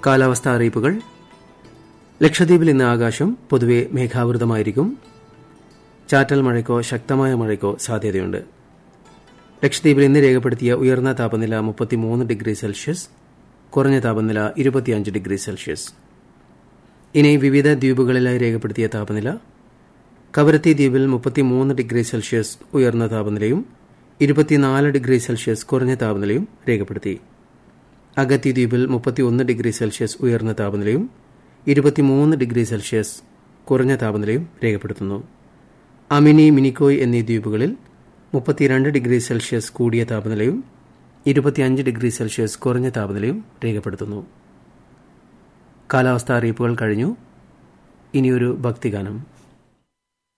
കാലാവസ്ഥാ അറിയിപ്പുകൾ ലക്ഷദ്വീപിൽ ഇന്ന് ആകാശം പൊതുവെ മേഘാവൃതമായിരിക്കും ചാറ്റൽ മഴയ്ക്കോ ശക്തമായ മഴയ്ക്കോ സാധ്യതയുണ്ട് ലക്ഷദ്വീപിൽ ഇന്ന് രേഖപ്പെടുത്തിയ ഉയർന്ന താപനില മുപ്പത്തിമൂന്ന് ഡിഗ്രി സെൽഷ്യസ് കുറഞ്ഞ താപനില ഇരുപത്തിയഞ്ച് ഡിഗ്രി സെൽഷ്യസ് ഇനി വിവിധ ദ്വീപുകളിലായി രേഖപ്പെടുത്തിയ താപനില കവരത്തി ദ്വീപിൽ മുപ്പത്തിമൂന്ന് ഡിഗ്രി സെൽഷ്യസ് ഉയർന്ന താപനിലയും ഇരുപത്തിനാല് ഡിഗ്രി സെൽഷ്യസ് കുറഞ്ഞ താപനിലയും രേഖപ്പെടുത്തി അഗത്തി ദ്വീപിൽ മുപ്പത്തിയൊന്ന് ഡിഗ്രി സെൽഷ്യസ് ഉയർന്ന താപനിലയും ഇരുപത്തിമൂന്ന് ഡിഗ്രി സെൽഷ്യസ് കുറഞ്ഞ താപനിലയും രേഖപ്പെടുത്തുന്നു അമിനി മിനിക്കോയ് എന്നീ ദ്വീപുകളിൽ മുപ്പത്തിരണ്ട് ഡിഗ്രി സെൽഷ്യസ് കൂടിയ താപനിലയും ഇരുപത്തിയഞ്ച് ഡിഗ്രി സെൽഷ്യസ് കുറഞ്ഞ താപനിലയും രേഖപ്പെടുത്തുന്നു കാലാവസ്ഥാ അറിയിപ്പുകൾ കഴിഞ്ഞു ഇനിയൊരു ഭക്തിഗാനം